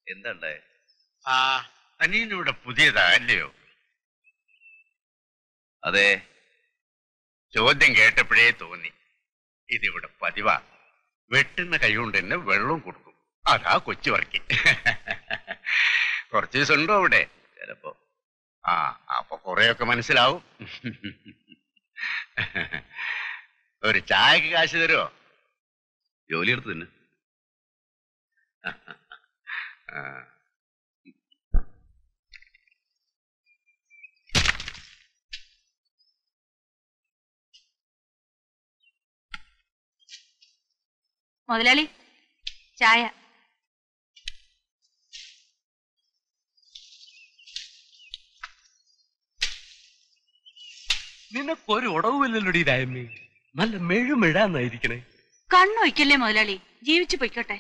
എന്തണ്ടേ ആ അനിയനിവിടെ പുതിയതാ അല്ലയോ അതെ ചോദ്യം കേട്ടപ്പോഴേ തോന്നി ഇതിവിടെ പതിവാ വെട്ടുന്ന കൈ കൊണ്ട് തന്നെ വെള്ളവും കൊടുക്കും അതാ കൊച്ചു വർക്കി കുറച്ച് ദിവസം ഉണ്ടോ അവിടെ ചിലപ്പോ ആ അപ്പൊ കുറെയൊക്കെ മനസ്സിലാവും ഒരു ചായക്ക് കാശ് തരുമോ ജോലി എടുത്ത് തന്നെ ആ. മുതലാളി ചായ നിനക്കൊരു ഉടവുമില്ലല്ലോടി രായമ്മേ നല്ല മെഴുമെഴാന്നായിരിക്കണേ കണ്ണൊയ്ക്കല്ലേ മുതലാളി ജീവിച്ചു പൊയ്ക്കോട്ടെ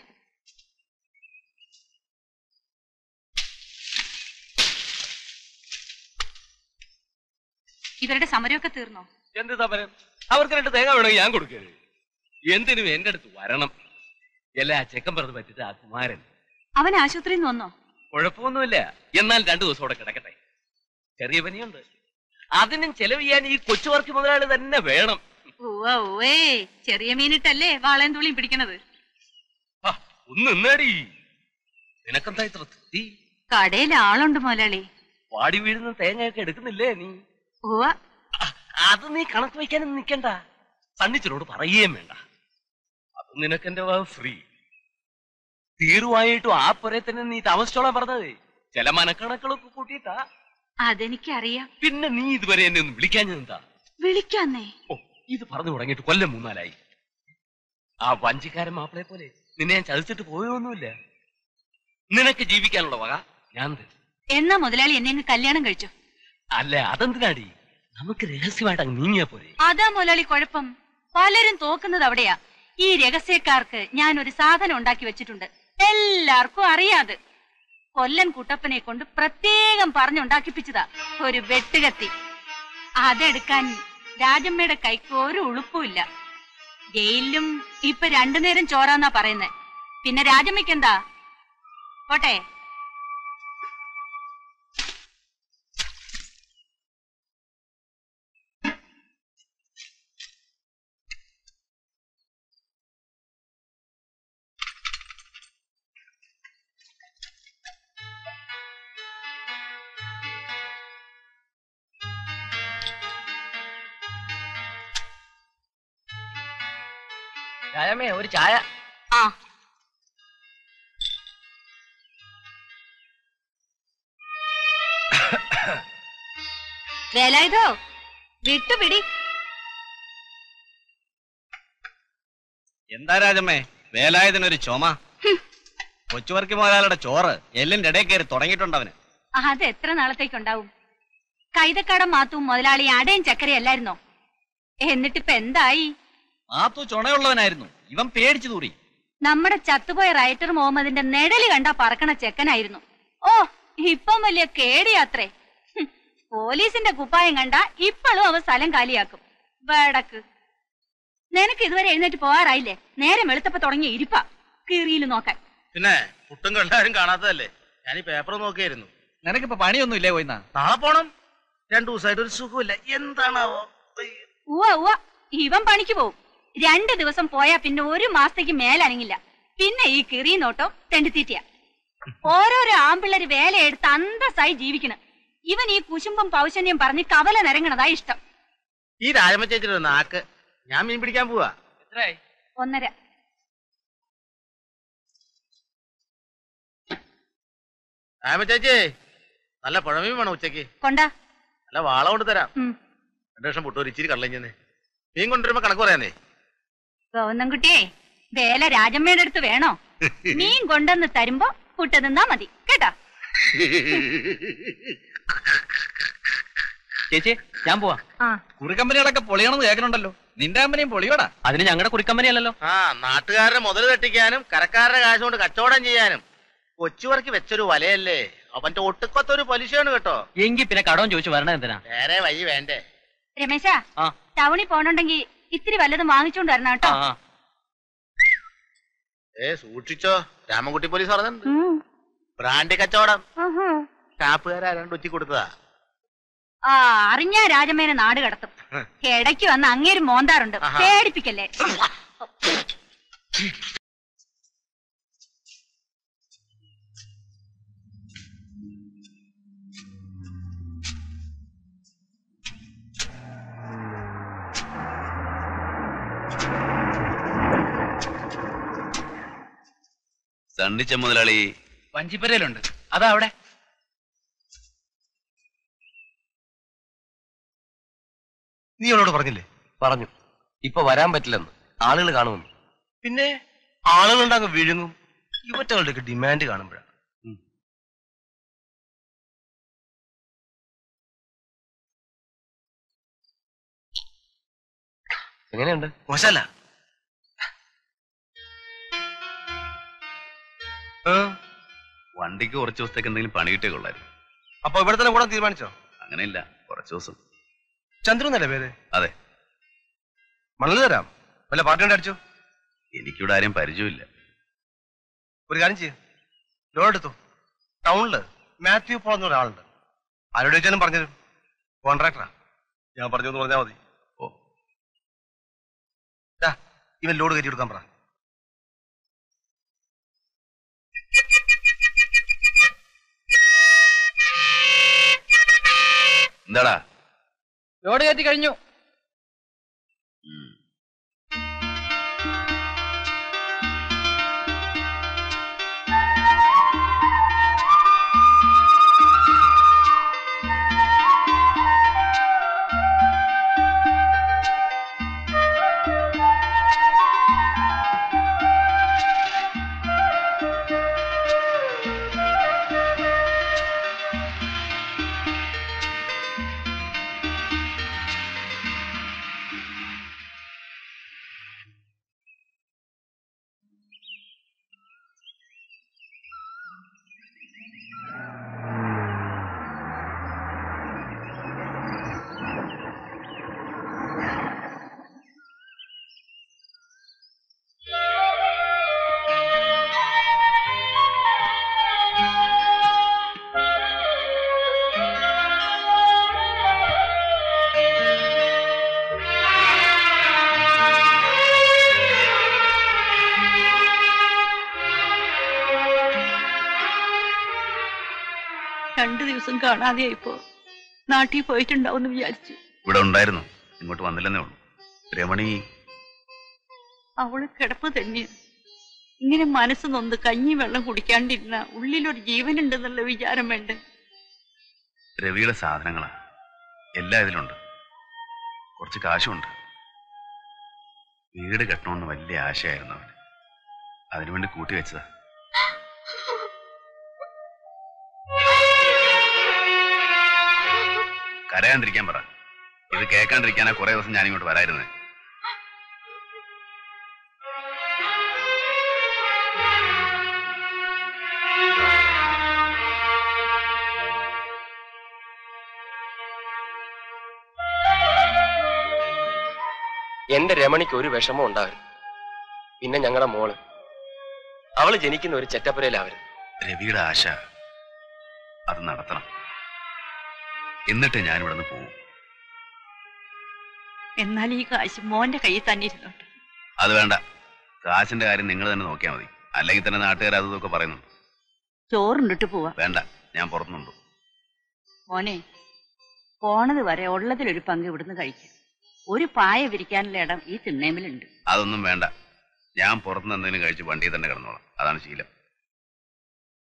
ഇവരുടെ സമരമൊക്കെ തീർന്നോ എന്ത് സമരം അവർക്ക് രണ്ട് തേങ്ങ വേണമെങ്കിൽ ഞാൻ കൊടുക്കേ എന്തിനും എന്റെ അടുത്ത് വരണം എല്ലാ ചെക്കൻ പറഞ്ഞ് പറ്റിച്ച ആ കുമാരൻ അവൻ ആശുപത്രിയിൽ നിന്ന് വന്നോ കുഴപ്പമൊന്നുമില്ല എന്നാൽ രണ്ടു ദിവസം കൂടെ കിടക്കട്ടെ ചെറിയ പനിയുണ്ട് അതിനും ചെലവ് ചെയ്യാൻ ഈ കൊച്ചു വർക്ക് മുതലാളി തന്നെ വേണം ഉവ്വ ഉവ്വേ ചെറിയ മീനിട്ടല്ലേ വാളയും തുള്ളിയും പിടിക്കണത് ആ, ഒന്ന് നിന്നേടി നിനക്കെന്താ ഇത്ര തൃപ്തി കടയിൽ ആളുണ്ട് മുതലാളി വാടി വീഴുന്ന തേങ്ങയൊക്കെ എടുക്കുന്നില്ലേ നീ ഉവ്വ ആ, അത് നീ കണക്ക് വയ്ക്കാനൊന്നും നിൽക്കണ്ട സണ്ണിച്ചനോട് പറയുകയും വേണ്ട അത് നിനക്കെന്റെ ഫ്രീ തീർവായിട്ടും ആ പുരേ തന്നെ നീ താമസിച്ചോളാൻ പറഞ്ഞത് ചില മനക്കണക്കുകളൊക്കെ കൂട്ടിയിട്ടാ അതെനിക്കറിയാം പിന്നെ നീ ഇതുവരെ എന്നെ ഒന്ന് വിളിക്കാഞ്ഞെന്താ വിളിക്കാന്നേ ഓ ഇത് പറഞ്ഞു തുടങ്ങിയിട്ട് കൊല്ലം മൂന്നാലായി ആ വഞ്ചിക്കാരൻ മാപ്പിളയെ പോലെ നിന്നെ ഞാൻ ചതിച്ചിട്ട് പോയൊന്നുമില്ല നിനക്ക് ജീവിക്കാനുള്ള വക ഞാൻ തരും എന്നാ മുതലാളി എന്നെ അങ്ങ് കല്യാണം കഴിച്ചു അല്ല അതെന്തിനാടി നമുക്ക് രഹസ്യമായിട്ട് അങ്ങ് നീങ്ങിയാ പോരെ അതാ മുതലാളി കുഴപ്പം പലരും തോക്കുന്നത് അവിടെയാ ഈ രഹസ്യക്കാർക്ക് ഞാൻ ഒരു സാധനം ഉണ്ടാക്കി വെച്ചിട്ടുണ്ട് എല്ലാവർക്കും അറിയാത് കൊല്ലൻ കുട്ടപ്പനെ കൊണ്ട് പ്രത്യേകം പറഞ്ഞുണ്ടാക്കിപ്പിച്ചതാ ഒരു വെട്ടുകത്തി അതെടുക്കാൻ രാജമ്മയുടെ കൈക്ക് ഒരു ഉളുപ്പുമില്ല ജയിലിലും ഇപ്പൊ രണ്ടു നേരം ചോറാന്നാ പറയുന്നേ പിന്നെ രാജമ്മയ്ക്ക് എന്താ പോട്ടെ രായമേ ഒരു ചായ ആ വേലായുധോ വിട്ടുപിടി എന്താ രാജമ്മേ വേലായതിനൊരു ചുമ കൊച്ചുവർക്കി മുതലാളിയുടെ ചോറ് എല്ലിന്റെ ഇടയിൽ കയറി തുടങ്ങിയിട്ടുണ്ട് അവന് അത് എത്ര നാളത്തേക്കുണ്ടാവും കൈതക്കടം മാത്തും മുതലാളി അടയും ചക്കരയും അല്ലായിരുന്നോ എന്നിട്ടിപ്പ എന്തായി മാത്തു ചുണയുള്ളവനായിരുന്നു ഇവൻ പേടിച്ചു തൂറി നമ്മുടെ ചത്തുപോയ റൈറ്റർ മുഹമ്മദിന്റെ നെടല് കണ്ടാ പറക്കണ ചെക്കനായിരുന്നു ഓ ഇപ്പം വലിയ കേടിയാത്രേ ഹും, പോലീസിന്റെ കുപ്പായം കണ്ട ഇപ്പോഴും അവ സ്ഥലം കാലിയാക്കും വേടക്ക് നിനക്ക് ഇതുവരെ എഴുന്നേറ്റ് പോകാറായില്ലേ നേരം വെളുത്തപ്പോ തുടങ്ങിയ ഇരിപ്പാ കീറിയിൽ നോക്കാൻ പിന്നെ പുട്ടും കണ്ടാരും കാണാത്തതല്ലേ ഞാൻ ഈ പേപ്പർ നോക്കിയായിരുന്നു നിനക്കിപ്പോ പണിയൊന്നും ഇല്ലേ പോയിന്നാ നാളെ പോണം രണ്ടു ദിവസമായിട്ട് ഒരു സുഖമില്ല എന്താണാവോ അയ്യോ. ഉവ്വ ഉവ്വ ഇവൻ പണിക്ക് പോവും രണ്ട് ദിവസം പോയാ പിന്നെ ഒരു മാസത്തേക്ക് മേലനങ്ങില്ല പിന്നെ ഈ കിറി നോട്ടം തെണ്ടിത്തീറ്റയാ ഓരോരോ ആമ്പിള്ളേര് വേലയെടുത്ത് അന്തസ്സായി ജീവിക്കണം ഇവൻ ഈ കുശുമ്പും പൗശന്യം പറഞ്ഞ് കവല നിരങ്ങണതാ ഇഷ്ടം ഈ രാജമ്മ ചേച്ചിയുടെ നാക്ക് ഞാൻ മീൻ പിടിക്കാൻ പോവാ എത്രയായി ഒന്നര രാജമ്മ ചേച്ചി നല്ല പുഴമീൻ വേണം ഉച്ചക്ക് കൊണ്ടാ നല്ല വാള കൊണ്ട് തരാം ഉം. രണ്ടു വർഷം പുട്ടൂർ ഇച്ചിരി കള്ളഞ്ഞെന്ന് മീൻ കൊണ്ടുവരുമ്പോ കണക്ക് പറയാന്നേ ഗോവന്നൻകുട്ടിയെ വേല രാജമ്മയുടെ അടുത്ത് വേണോ മീൻ കൊണ്ടെന്ന് തരുമ്പോ പുട്ട് നിന്നാ മതി കേട്ടാ ചേച്ചി ഞാൻ പോവാ ആ കുറിക്കമ്പനികളൊക്കെ പൊളിയണമെന്ന് കേൾക്കണുണ്ടല്ലോ നിന്റെ കമ്പനിയും പൊളിയോടാ അതിന് ഞങ്ങളുടെ കുറിക്കമ്പനി അല്ലല്ലോ ആ നാട്ടുകാരുടെ മുതൽ തട്ടിക്കാനും കരക്കാരുടെ കാശ് കൊണ്ട് കച്ചവടം ചെയ്യാനും കൊച്ചുവർക്ക് വെച്ചൊരു വലയല്ലേ അവന്റെ ഒട്ടുക്കത്തൊരു പലിശയാണ് കേട്ടോ എങ്കിൽ പിന്നെ കടവും ചോദിച്ചു വരണ എന്തിനാ വേറെ വഴി വേണ്ടേ രമേശ ആ. ടൗണിൽ പോണുണ്ടെങ്കി ഇത്തിരി വല്ലതും വാങ്ങിച്ചോണ്ട് വരണം കേട്ടോ ആ ഏ സൂക്ഷിച്ചോ രാമൻകുട്ടി പോലീസ് പറഞ്ഞിട്ടുണ്ട് ഉം. ബ്രാൻഡ് കച്ചവടം ഷാപ്പുകാരാണ്ട് ഉച്ചി കൊടുത്തതാ ആ അറിഞ്ഞ രാജമേനെ നാട് കടത്തും ഇടയ്ക്ക് വന്ന് അങ്ങേര് മോന്താറുണ്ട് ആഹാ. പേടിപ്പിക്കല്ലേ സണ്ണിച്ച മുതലാളി വഞ്ചിപ്പരയിലുണ്ട് അതാ അവിടെ നീ അവളോട് പറഞ്ഞില്ലേ പറഞ്ഞു ഇപ്പൊ വരാൻ പറ്റില്ലെന്ന് ആളുകൾ കാണുമെന്ന് പിന്നെ ആളുകളുണ്ടാകും വിഴുങ്ങും ഇവറ്റകളുടെയൊക്കെ ഡിമാൻഡ് കാണുമ്പോഴാണ് എങ്ങനെയുണ്ട് മോശമല്ല ആ, വണ്ടിക്ക് കുറച്ച് ദിവസത്തേക്ക് എന്തെങ്കിലും പണി കിട്ടിയേ കൊള്ളായിരുന്നു അപ്പൊ ഇവിടെ തന്നെ കൂടാൻ തീരുമാനിച്ചോ അങ്ങനെയില്ല കുറച്ച് ദിവസം ചന്ദ്രു എന്നല്ലേ പേര് അതെ മണൽ തരാം വല്ല പാർട്ടി കൊണ്ട് അടിച്ചോ എനിക്കിവിടെ ആരെയും പരിചയമില്ല ഒരു കാര്യം ചെയ്യും ലോൺ എടുത്തു ടൗണില് മാത്യു പോൾ എന്ന ഒരാളുണ്ട് ആരോട് ചോദിച്ചാലും പറഞ്ഞുതരും കോൺട്രാക്ടറാ ഞാൻ പറഞ്ഞു എന്ന് പറഞ്ഞാൽ മതി ഓ ദാ, ഇവൻ ലോഡ് കയറ്റി കൊടുക്കാൻ പറ എന്താടാ ലോഡ് കയറ്റി കഴിഞ്ഞു ഉം. രണ്ടു ദിവസം കാണാതെയായിപ്പോ നാട്ടിൽ പോയിട്ടുണ്ടാവും വിചാരിച്ചു ഇവിടെ ഉണ്ടായിരുന്നു ഇങ്ങോട്ട് വന്നില്ലെന്നേ ഉള്ളൂ രമണി അവള് കിടപ്പ് തന്നെ ഇങ്ങനെ മനസ്സ് നൊന്ന് കഞ്ഞി വെള്ളം കുടിക്കാണ്ടിരുന്ന ഉള്ളിലൊരു ജീവനുണ്ടെന്നുള്ള വിചാരം വേണ്ടേ രവിയുടെ സാധനങ്ങളാ എല്ലാം ഇതിലുണ്ട് കുറച്ച് കാശുണ്ട് വീട് കെട്ടണമെന്ന് വലിയ ആശയായിരുന്നു അവന് അതിനുവേണ്ടി കൂട്ടി വെച്ചതാ കരയാണ്ടിരിക്കാൻ പറ ഇത് കേൾക്കാണ്ടിരിക്കാനാ കുറെ ദിവസം ഞാൻ ഇങ്ങോട്ട് വരായിരുന്നേ എന്റെ രമണിക്ക് ഒരു വിഷമം ഉണ്ടാവരുത് പിന്നെ ഞങ്ങളുടെ മോള് അവള് ജനിക്കുന്ന ഒരു ചെറ്റപ്പുരയിലാവരുത് രവിയുടെ ആശ അത് നടത്തണം എന്നിട്ട് ഞാൻ ഇവിടെ നിന്ന് പോകും എന്നാൽ ഈ കാശ് മോന്റെ കയ്യിൽ തന്നെ ഇരുന്നോട്ടെ അത് വേണ്ട കാശിന്റെ കാര്യം നിങ്ങൾ തന്നെ നോക്കിയാൽ മതി അല്ലെങ്കിൽ തന്നെ നാട്ടുകാർ അതും ഇതൊക്കെ പറയുന്നുണ്ട് ചോറുണ്ടിട്ട് പോവാ വേണ്ട ഞാൻ പുറത്തുനിന്നുണ്ട് മോനെ പോണത് വരെ ഉള്ളതിലൊരു പങ്ക് ഇവിടുന്ന് കഴിക്കും ഒരു പായ വിരിക്കാനുള്ള ഇടം ഈ തിണ്ണേമിലുണ്ട് അതൊന്നും വേണ്ട ഞാൻ പുറത്തുനിന്ന് എന്തെങ്കിലും കഴിച്ച് വണ്ടിയിൽ തന്നെ കിടന്നോളാം അതാണ് ശീലം